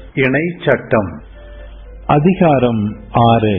இணை சட்டம் அதிகாரம் ஆறு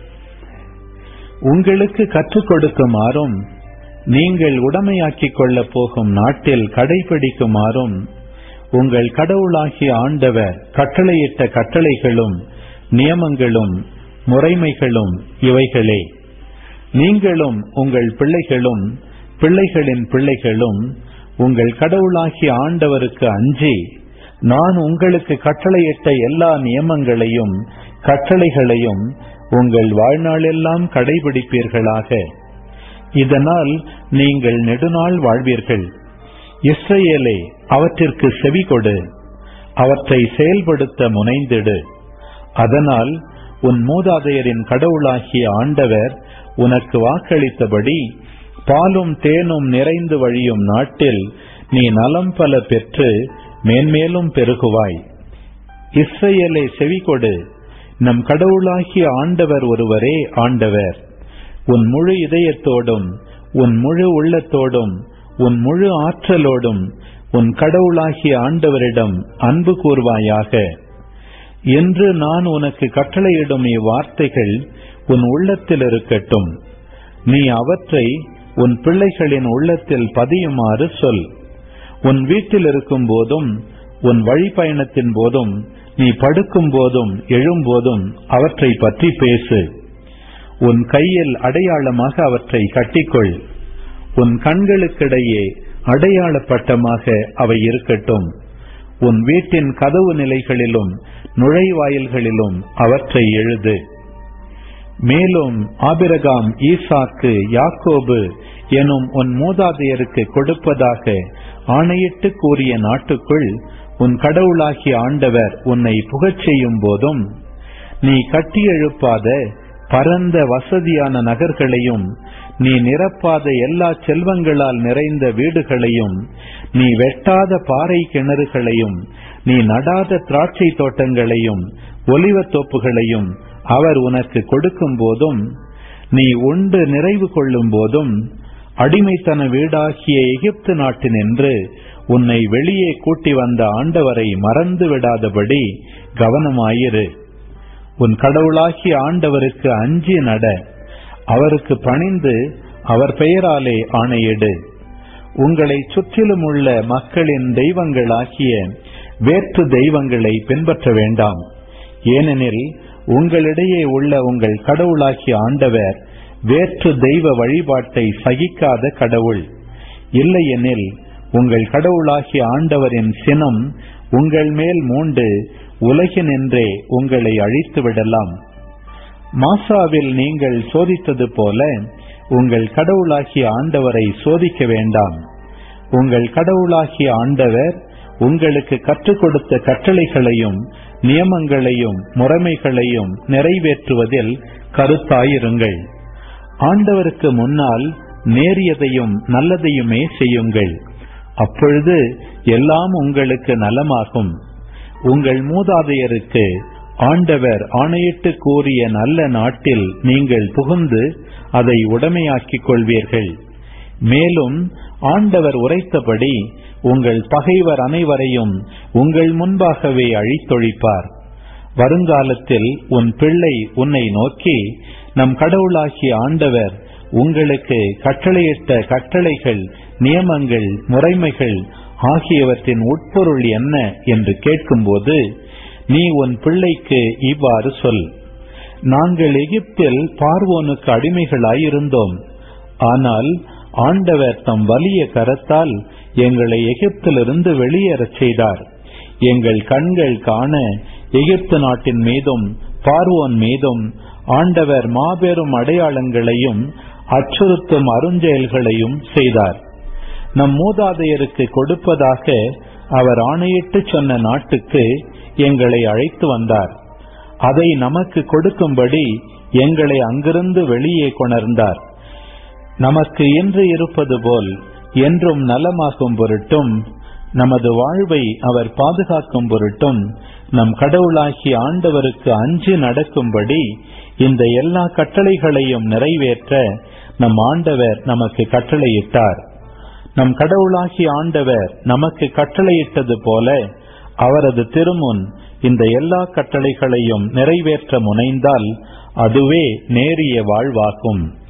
உங்களுக்கு கற்றுக் கொடுக்குமாறும் நீங்கள் உடமையாக்கிக் கொள்ளப் போகும் நாட்டில் கடைபிடிக்குமாறும் உங்கள் கடவுளாகிய ஆண்டவர் கட்டளையிட்ட கட்டளைகளும் நியமங்களும் முறைமைகளும் இவைகளே நீங்களும் உங்கள் பிள்ளைகளும் பிள்ளைகளின் பிள்ளைகளும் உங்கள் கடவுளாகிய ஆண்டவருக்கு அஞ்சி நான் உங்களுக்கு கட்டளையிட்ட எல்லா நியமங்களையும் கட்டளைகளையும் உங்கள் வாழ்நாளெல்லாம் கடைபிடிப்பீர்களாக இதனால் நீங்கள் நெடுநாள் வாழ்வீர்கள் இஸ்ரேலே அவற்றிற்கு செவி கொடு அவற்றை செயல்படுத்த முனைந்திடு அதனால் உன் மூதாதையரின் கடவுளாகிய ஆண்டவர் உனக்கு வாக்களித்தபடி பாலும் தேனும் நிறைந்து வழியும் நாட்டில் நீ நலம் பல பெற்று மேன்மேலும் பெருகுவாய் இஸ்ரேலை செவிகொடு நம் கடவுளாகிய ஆண்டவர் ஒருவரே ஆண்டவர் உன் முழு இதயத்தோடும் உன் முழு உள்ளத்தோடும் உன் முழு ஆற்றலோடும் உன் கடவுளாகிய ஆண்டவரிடம் அன்பு கூர்வாயாக என்று நான் உனக்கு கட்டளையிடும் இவ்வார்த்தைகள் உன் உள்ளத்தில் இருக்கட்டும் நீ அவற்றை உன் பிள்ளைகளின் உள்ளத்தில் பதியுமாறு சொல் உன் வீட்டில் இருக்கும் போதும் உன் வழிப்பயணத்தின் போதும் நீ படுக்கும் போதும் எழும்போதும் அவற்றை பற்றி பேசு உன் கையில் அடையாளமாக அவற்றை கட்டிக்கொள் உன் கண்களுக்கிடையே அடையாள பட்டமாக அவை இருக்கட்டும் உன் வீட்டின் கதவு நிலைகளிலும் நுழைவாயில்களிலும் அவற்றை எழுது மேலும் ஆபிரகாம் ஈசாக்கு யாக்கோபு எனும் உன் மூதாதையருக்கு கொடுப்பதாக ஆணையிட்டு கூறிய நாட்டுக்குள் உன் கடவுளாகிய ஆண்டவர் உன்னை புகச் செய்யும் போதும் நீ கட்டி எழுப்பாத பரந்த வசதியான நகர்களையும் நீ நிரப்பாத எல்லா செல்வங்களால் நிறைந்த வீடுகளையும் நீ வெட்டாத பாறை கிணறுகளையும் நீ நடாத திராட்சை தோட்டங்களையும் ஒலிவத் தோப்புகளையும் அவர் உனக்கு கொடுக்கும் போதும் நீ உண்டு நிறைவு கொள்ளும் போதும் அடிமைத்தன வீடாகிய எகிப்து நாட்டினின்று உன்னை வெளியே கூட்டி வந்த ஆண்டவரை மறந்து விடாதபடி கவனமாயிரு உன் கடவுளாகிய ஆண்டவருக்கு அஞ்சி நட அவருக்கு பணிந்து அவர் பெயராலே ஆணையிடு உங்களை சுற்றிலும் உள்ள மக்களின் தெய்வங்களாகிய வேற்று தெய்வங்களை பின்பற்ற வேண்டாம் ஏனெனில் உங்களிடையே உள்ள உங்கள் கடவுளாகிய ஆண்டவர் வேற்று தெய்வ வழிபாட்டை சகிக்காத கடவுள் இல்லையெனில் உங்கள் கடவுளாகிய ஆண்டவரின் சினம் உங்கள் மேல் மூண்டு உலகினின்றே உங்களை அழித்து விடலாம் மாசாவில் நீங்கள் சோதித்தது போல உங்கள் கடவுளாகிய ஆண்டவரை சோதிக்க வேண்டாம் உங்கள் கடவுளாகிய ஆண்டவர் உங்களுக்கு கற்றுக் கொடுத்த கட்டளைகளையும் நியமங்களையும் முறைமைகளையும் நிறைவேற்றுவதில் கருத்தாயிருங்கள் ஆண்டவருக்கு முன்னால் நேரியதையும் நல்லதையுமே செய்யுங்கள் அப்பொழுது எல்லாம் உங்களுக்கு நலமாகும் உங்கள் மூதாதையருக்கு ஆண்டவர் ஆணையிட்டு கூறிய நல்ல நாட்டில் நீங்கள் புகுந்து அதை உடமையாக்கிக் கொள்வீர்கள் மேலும் ஆண்டவர் உரைத்தபடி உங்கள் பகைவர் அனைவரையும் உங்கள் முன்பாகவே அழித்தொழிப்பார் வருங்காலத்தில் உன் பிள்ளை உன்னை நோக்கி நம் கடவுளாகிய ஆண்டவர் உங்களுக்கு கட்டளையிட்ட கட்டளைகள் நியமங்கள் முறைமைகள் ஆகியவற்றின் உட்பொருள் என்ன என்று கேட்கும்போது நீ உன் பிள்ளைக்கு இவ்வாறு சொல் நாங்கள் எகிப்தில் பார்வோனுக்கு அடிமைகளாயிருந்தோம் ஆனால் ஆண்டவர் தம் வலிய கரத்தால் எங்களை எகிப்திலிருந்து வெளியேறச் செய்தார் எங்கள் கண்கள் காண எகிப்து நாட்டின் மீதும் பார்வோன் மீதும் ஆண்டவர் மாபெரும் அடையாளங்களையும் அச்சுறுத்தும் அருஞ்செயல்களையும் செய்தார் நம் மூதாதையருக்கு கொடுப்பதாக அவர் ஆணையிட்டு சொன்ன நாட்டுக்கு எங்களை அழைத்து வந்தார் அதை நமக்கு கொடுக்கும்படி எங்களை அங்கிருந்து வெளியே கொணர்ந்தார் நமக்கு இன்று இருப்பது போல் என்றும் நலமாகும் பொருட்டும் நமது வாழ்வை அவர் பாதுகாக்கும் பொருட்டும் நம் கடவுளாகிய ஆண்டவருக்கு அஞ்சு நடக்கும்படி இந்த எல்லா கட்டளைகளையும் நிறைவேற்ற நம் ஆண்டவர் நமக்கு கட்டளையிட்டார் நம் கடவுளாகிய ஆண்டவர் நமக்கு கட்டளையிட்டது போல அவரது திருமுன் இந்த எல்லா கட்டளைகளையும் நிறைவேற்ற முனைந்தால் அதுவே நேரிய வாழ்வாகும்